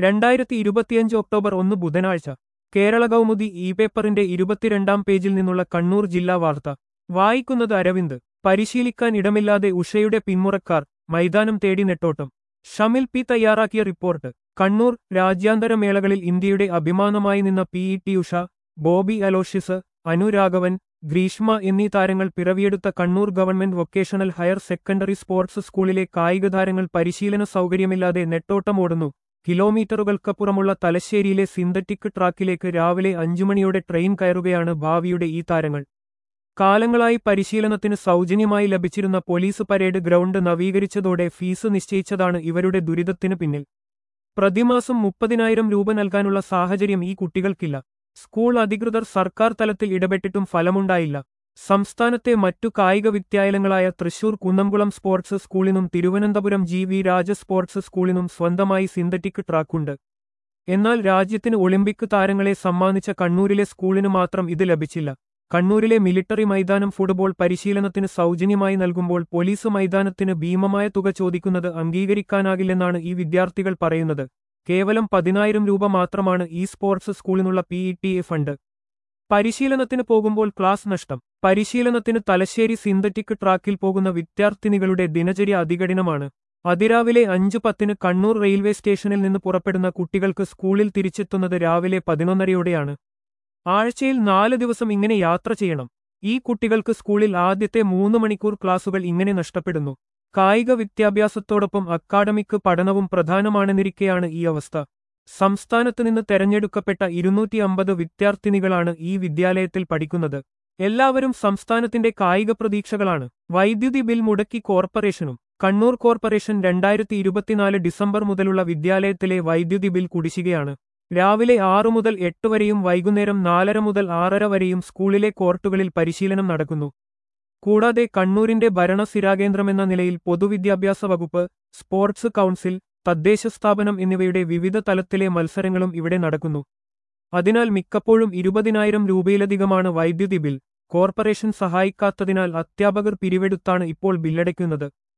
രണ്ടായിരത്തി ഇരുപത്തിയഞ്ച് ഒക്ടോബർ ഒന്ന് ബുധനാഴ്ച കേരള കൗമുദി ഇ പേപ്പറിന്റെ ഇരുപത്തിരണ്ടാം പേജിൽ നിന്നുള്ള കണ്ണൂർ ജില്ലാ വാർത്ത വായിക്കുന്നത് അരവിന്ദ് പരിശീലിക്കാൻ ഇടമില്ലാതെ ഉഷയുടെ പിന്മുറക്കാർ മൈതാനം തേടി നെട്ടോട്ടം ഷമിൽ പി തയ്യാറാക്കിയ റിപ്പോർട്ട് കണ്ണൂർ രാജ്യാന്തര മേളകളിൽ ഇന്ത്യയുടെ അഭിമാനമായി നിന്ന P E T Usha Bobby Aloysius Anu Raghavan Greeshma എന്നീ താരങ്ങൾ പിറവിയെടുത്ത Kannur government vocational higher secondary sports സ്കൂളിലെ കായിക താരങ്ങൾ പരിശീലന സൗകര്യമില്ലാതെ നെട്ടോട്ടമോടുന്നു കിലോമീറ്ററുകൾക്കപ്പുറമുള്ള തലശ്ശേരിയിലെ സിന്തറ്റിക് ട്രാക്കിലേക്ക് രാവിലെ അഞ്ചുമണിയോടെ ട്രെയിൻ കയറുകയാണ് ഭാവിയുടെ ഈ താരങ്ങൾ കാലങ്ങളായി പരിശീലനത്തിന് സൗജന്യമായി ലഭിച്ചിരുന്ന പോലീസ് പരേഡ് ഗ്രൗണ്ട് നവീകരിച്ചതോടെ ഫീസ് നിശ്ചയിച്ചതാണ് ഇവരുടെ ദുരിതത്തിന് പിന്നിൽ പ്രതിമാസം മുപ്പതിനായിരം രൂപ നൽകാനുള്ള സാഹചര്യം ഈ കുട്ടികൾക്കില്ല സ്കൂൾ അധികൃതർ സർക്കാർ തലത്തിൽ ഇടപെട്ടിട്ടും ഫലമുണ്ടായില്ല സംസ്ഥാനത്തെ മറ്റു കായിക വിദ്യാലയങ്ങളായ തൃശൂർ കുന്നംകുളം സ്പോർട്സ് സ്കൂളിനും Thiruvananthapuram G V Raja sports സ്കൂളിനും സ്വന്തമായി സിന്തറ്റിക് ട്രാക്കുണ്ട് എന്നാൽ രാജ്യത്തിന് ഒളിമ്പിക് താരങ്ങളെ സമ്മാനിച്ച കണ്ണൂരിലെ സ്കൂളിന് മാത്രം ഇത് ലഭിച്ചില്ല കണ്ണൂരിലെ മിലിറ്ററി മൈതാനം ഫുട്ബോൾ പരിശീലനത്തിന് സൗജന്യമായി നൽകുമ്പോൾ പോലീസ് മൈതാനത്തിന് ഭീമമായ തുക ചോദിക്കുന്നത് അംഗീകരിക്കാനാകില്ലെന്നാണ് ഈ വിദ്യാർത്ഥികൾ പറയുന്നത് കേവലം പതിനായിരം രൂപ മാത്രമാണ് ഈ സ്പോർട്സ് സ്കൂളിനുള്ള P E T A fund പരിശീലനത്തിന് പോകുമ്പോൾ ക്ലാസ് നഷ്ടം പരിശീലനത്തിന് തലശ്ശേരി സിന്തറ്റിക് ട്രാക്കിൽ പോകുന്ന വിദ്യാർത്ഥിനികളുടെ ദിനചര്യ അതികഠിനമാണ് അതിരാവിലെ അഞ്ചു പത്തിന് കണ്ണൂർ റെയിൽവേ സ്റ്റേഷനിൽ നിന്ന് പുറപ്പെടുന്ന കുട്ടികൾക്ക് സ്കൂളിൽ തിരിച്ചെത്തുന്നത് രാവിലെ പതിനൊന്നരയോടെയാണ് ആഴ്ചയിൽ നാല് ദിവസം ഇങ്ങനെ യാത്ര ചെയ്യണം ഈ കുട്ടികൾക്ക് സ്കൂളിൽ ആദ്യത്തെ മൂന്ന് മണിക്കൂർ ക്ലാസുകൾ ഇങ്ങനെ നഷ്ടപ്പെടുന്നു കായിക വിദ്യാഭ്യാസത്തോടൊപ്പം അക്കാഡമിക് പഠനവും പ്രധാനമാണെന്നിരിക്കെയാണ് ഈ അവസ്ഥ സംസ്ഥാനത്ത് നിന്ന് തെരഞ്ഞെടുക്കപ്പെട്ട ഇരുന്നൂറ്റി അമ്പത് വിദ്യാർത്ഥിനികളാണ് ഈ വിദ്യാലയത്തിൽ പഠിക്കുന്നത് എല്ലാവരും സംസ്ഥാനത്തിന്റെ കായിക പ്രതീക്ഷകളാണ് വൈദ്യുതി ബിൽ മുടക്കി കോർപ്പറേഷനും കണ്ണൂർ കോർപ്പറേഷൻ രണ്ടായിരത്തി ഇരുപത്തിനാല് ഡിസംബർ മുതലുള്ള വിദ്യാലയത്തിലെ വൈദ്യുതി ബിൽ കുടിശ്ശികയാണ് രാവിലെ ആറു മുതൽ എട്ട് വരെയും വൈകുന്നേരം നാലര മുതൽ ആറര വരെയും സ്കൂളിലെ കോർട്ടുകളിൽ പരിശീലനം നടക്കുന്നു കൂടാതെ കണ്ണൂരിന്റെ ഭരണസ്ഥിരാകേന്ദ്രമെന്ന നിലയിൽ പൊതുവിദ്യാഭ്യാസ വകുപ്പ് സ്പോർട്സ് കൗൺസിൽ തദ്ദേശ സ്ഥാപനം എന്നിവയുടെ വിവിധ തലത്തിലെ മത്സരങ്ങളും ഇവിടെ നടക്കുന്നു അതിനാൽ മിക്കപ്പോഴും ഇരുപതിനായിരം രൂപയിലധികമാണ് വൈദ്യുതി ബിൽ കോർപ്പറേഷൻ സഹായിക്കാത്തതിനാൽ അധ്യാപകർ പിരിവെടുത്താണ് ഇപ്പോൾ ബില്ലടയ്ക്കുന്നത്